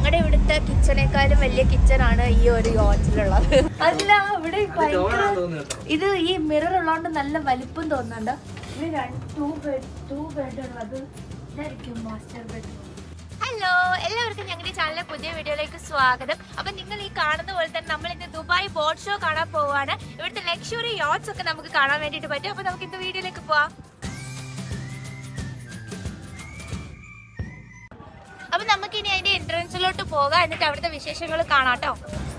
ഞങ്ങളുടെ ഇവിടുത്തെ കിച്ചണേക്കാളും വലിയ കിച്ചൺ ആണ് ഈ ഒരു യോച്ചിലുള്ളത് അല്ല ഇവിടെ ഭയങ്കര- ഇത് ഈ മിറർ ഉള്ളതുകൊണ്ട് നല്ല വലിപ്പം തോന്നുന്നുണ്ട് ഇത് ടു ബെഡ് ടു ബെഡ് ഉള്ളത് ഇതായിരിക്കും മാസ്റ്റർ ബെഡ് ഹലോ എല്ലാവർക്കും ഞങ്ങളുടെ ചാനലിലെ പുതിയ വീഡിയോയിലേക്ക് സ്വാഗതം അപ്പൊ നിങ്ങൾ ഈ കാണുന്ന പോലെ തന്നെ നമ്മൾ ഇന്ന് ദുബായ് ബോട്ട് ഷോ കാണാൻ പോവാണ് ഇവിടുത്തെ ലക്ഷറി യോട്ട്സ് ഒക്കെ നമുക്ക് കാണാൻ വേണ്ടിട്ട് പറ്റും അപ്പൊ നമുക്ക് ഇന്ന് വീഡിയോയിലേക്ക് പോവാം അപ്പൊ നമുക്ക് ഇനി അതിന്റെ എൻട്രൻസിലോട്ട് പോകാം എന്നിട്ട് അവിടുത്തെ വിശേഷങ്ങൾ കാണാട്ടോ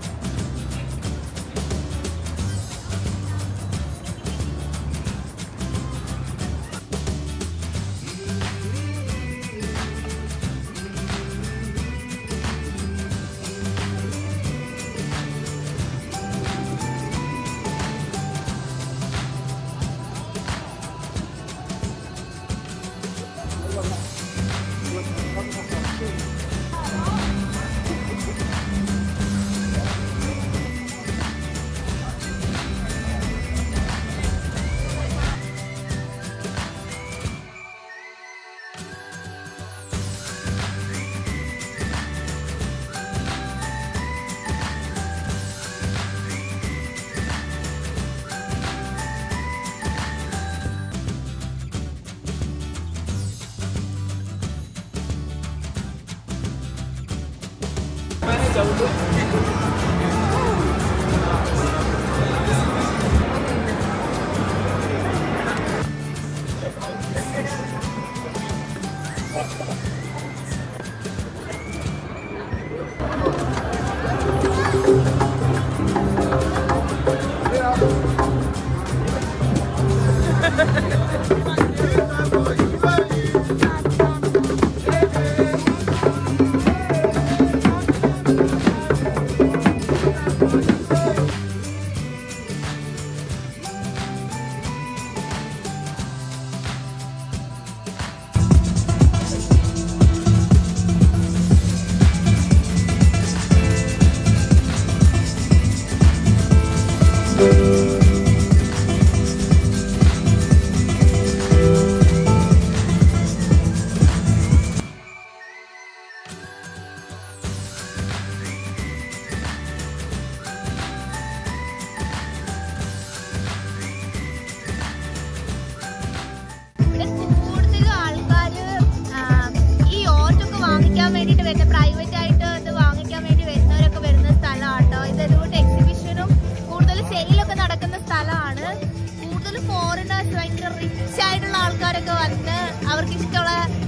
ഇവിടെ കൂടുതലും ആൾക്കാര് ആ, ഈ ഓട്ടൊക്കെ വാങ്ങിക്കാൻ വേണ്ടിട്ട് വരുന്ന പ്രൈവറ്റ് ആയിട്ട് ഇത് വാങ്ങിക്കാൻ വേണ്ടി വരുന്നവരൊക്കെ വരുന്ന സ്ഥലമാട്ടോ ഇത് ഇതുകൊണ്ട് എക്സിബിഷനും കൂടുതൽ സെയിലൊക്കെ നടക്കുന്ന സ്ഥലമാണ് കൂടുതൽ ഫോറിനേഴ്സ് ഭയങ്കര റിച്ച് ആയിട്ടുള്ള ആൾക്കാരൊക്കെ വന്ന് അവർക്ക് ഇഷ്ടമുള്ള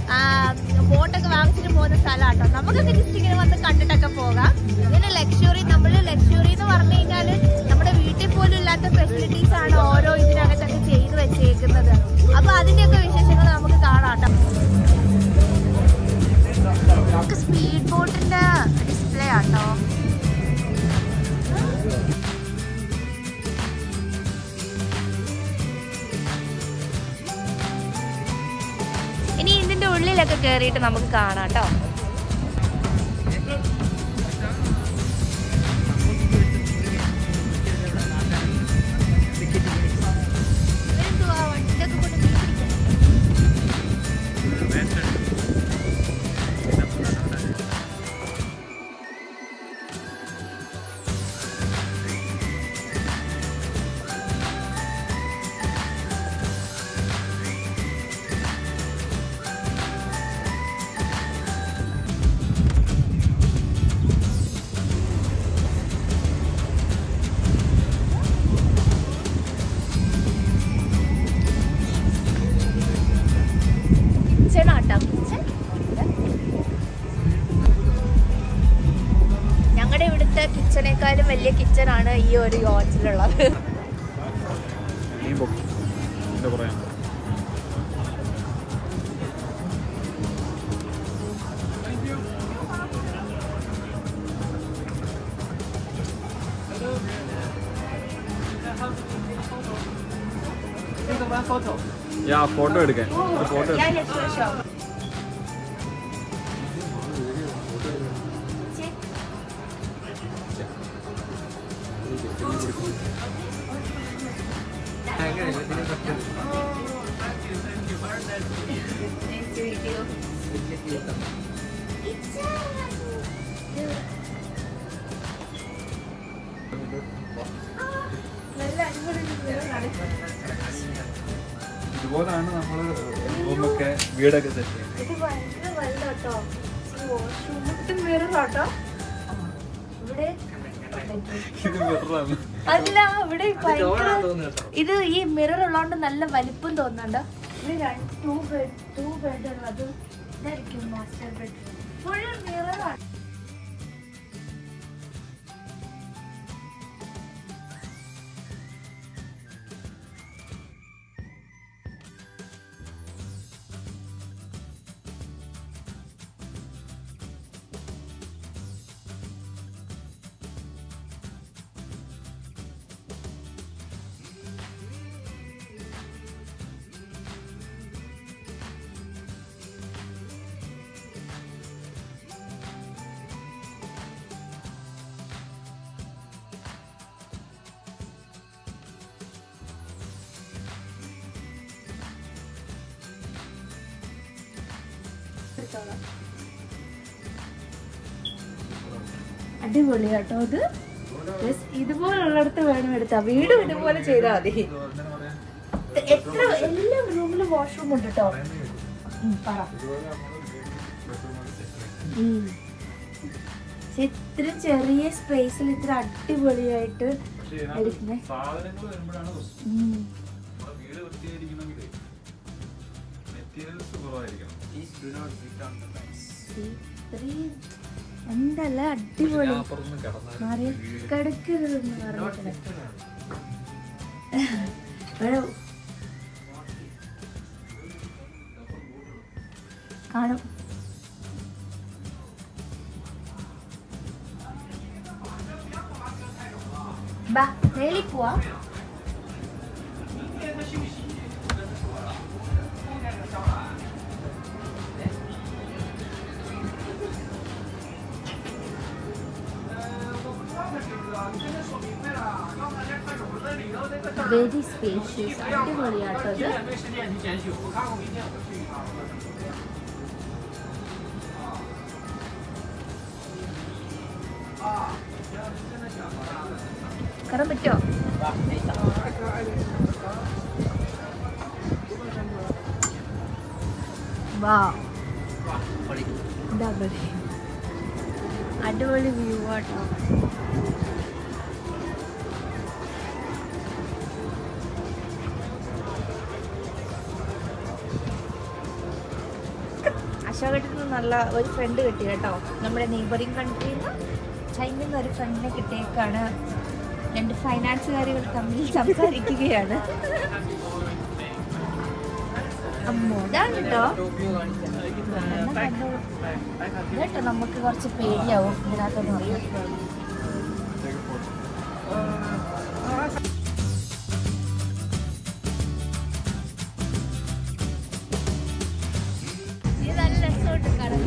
ബോട്ടൊക്കെ വാങ്ങിച്ചിട്ട് പോകുന്ന സ്ഥലമാട്ടോ നമുക്കൊക്കെ ജസ്റ്റ് ഇങ്ങനെ വന്ന് കണ്ടിട്ടൊക്കെ പോകാം ഇതിന് ലക്ഷറി നമ്മൾ ലക്ഷറി എന്ന് പറഞ്ഞു കഴിഞ്ഞാൽ നമ്മുടെ വീട്ടിൽ പോലും ഇല്ലാത്ത ഫെസിലിറ്റീസ് ആണ് ഓരോ ഇതിനകത്തൊക്കെ ചെയ്തു വെച്ചേക്കുന്നത് അപ്പൊ അതിന്റെയൊക്കെ വിശേഷങ്ങൾ നമുക്ക് കാണാട്ടോ സ്പീഡ് ബോട്ടിന്റെ ഡിസ്പ്ലേ ആട്ടോ ഇനി ഇതിന്റെ ഉള്ളിലൊക്കെ കേറിയിട്ട് നമുക്ക് കാണാട്ടോ ഇവരെന്തുവാ വണ്ടിയൊക്കെ കൊണ്ട് മീൻ പിടിക്കാൻ? കിച്ചൺ ആട്ടോ കിച്ചൺ ഞങ്ങളുടെ ഇവിടുത്തെ കിച്ചണേക്കാളും വലിയ കിച്ചൺ ആണ് ഈ ഒരു യോച്ചിലുള്ളത് മീൻ പൊക്കി എന്താ പറയാ യാ ഫോട്ടോ എടുക്കാൻ ഒരു ഫോട്ടോ ഇതുപോലാണ് നമ്മള് റൂമൊക്കെ വീടൊക്കെ സെറ്റ് ചെയ്യുന്നത് ഇത് ഭയങ്കര വലുതാട്ടോ വാഷ്റൂം ഇത് മിററാട്ടോ ഇവിടെ ഇത് വെറുതാണ് അല്ല ഇവിടെ ഭയങ്കര ഇത് ഈ മിറർ ഉള്ളതുകൊണ്ട് നല്ല വലിപ്പം തോന്നുന്നുണ്ട് ഇത് രണ്ട് ടു ബെഡ് ടു ബെഡ് ഉള്ളത് ഇതായിരിക്കും മാസ്റ്റർ ബെഡ് ഫുൾ മിററാണ് അടിപൊളി കേട്ടോ ഇത് Yes, ഇതുപോലുള്ളിടത്ത് വേണം എടുത്താ വീടും ഇതുപോലെ ചെയ്താൽ മതി എത്ര എല്ലാ റൂമിലും വാഷ്റൂം ഉണ്ട് കേട്ടോ ഉം, പറ ഉം. പക്ഷെ ഇത്ര ചെറിയ സ്പേസിൽ ഇത്ര അടിപൊളിയായിട്ട് എടുക്കുന്നേ സാധനങ്ങൾ വരുമ്പോഴാണ് പ്രശ്നം ഉം. നമ്മുടെ വീട് വൃത്തിയായിരിക്കണമെങ്കിൽ മെറ്റീരിയൽസ് കുറവായിരിക്കണം ഇത്രയും എന്തല്ല അടിപൊളി ഞാൻ അപ്പുറത്തുനിന്ന് കിടന്നാൽ മാറി കിടക്കരുതെന്ന് പറഞ്ഞിട്ടില്ല ഇവിടെ കാണും ബാ മേളിൽ പോവാ വെരി സ്പേഷ്യസ് അടിപൊളിയാട്ടോ അത് കയറാൻ പറ്റുമോ വാ ഇതാ മതി. അടിപൊളി വ്യൂ ആട്ടോ അശോകത്തിൽ നിന്ന് നല്ല ഒരു ഫ്രണ്ട് കിട്ടി കേട്ടോ നമ്മുടെ നെയ്ബറിങ് കൺട്രിയിൽ നിന്ന് ചൈനയിൽ നിന്ന് ഒരു ഫ്രണ്ടിനെ കിട്ടിയേക്കാണ് രണ്ട് ഫൈനാൻസുകാരികൾ തമ്മിൽ സംസാരിക്കുകയാണ് അമ്മോ ഇതാണ് കേട്ടോ എന്നാ കണ്ടോളൂ. കേട്ടോ നമുക്ക് കുറച്ച് പേടിയാവും ഇതിനകത്തൊന്നും അറിയാം ഇത് നല്ല രസമുണ്ട് കാണാൻ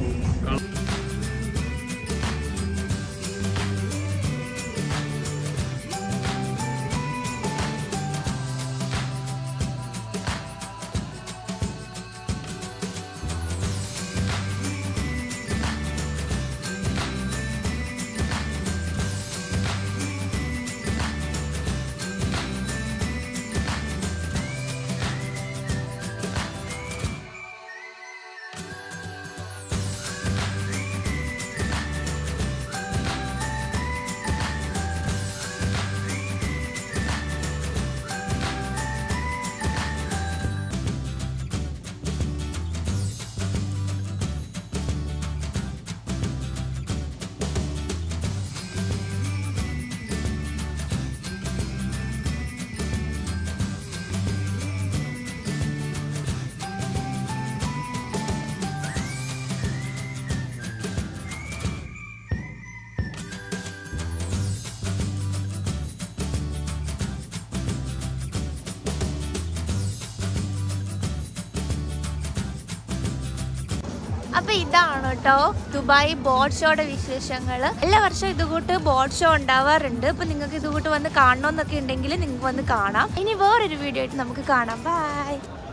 അപ്പൊ ഇതാണ് കേട്ടോ ദുബായ് ബോട്ട് ഷോയുടെ വിശേഷങ്ങൾ എല്ലാ വർഷവും ഇതുകൂട്ട് ബോട്ട് ഷോ ഉണ്ടാവാറുണ്ട് അപ്പൊ നിങ്ങൾക്ക് ഇതുകൂട്ട് വന്ന് കാണണമെന്നൊക്കെ ഉണ്ടെങ്കിൽ നിങ്ങൾക്ക് വന്ന് കാണാം ഇനി വേറൊരു വീഡിയോ ആയിട്ട് നമുക്ക് കാണാം ബൈ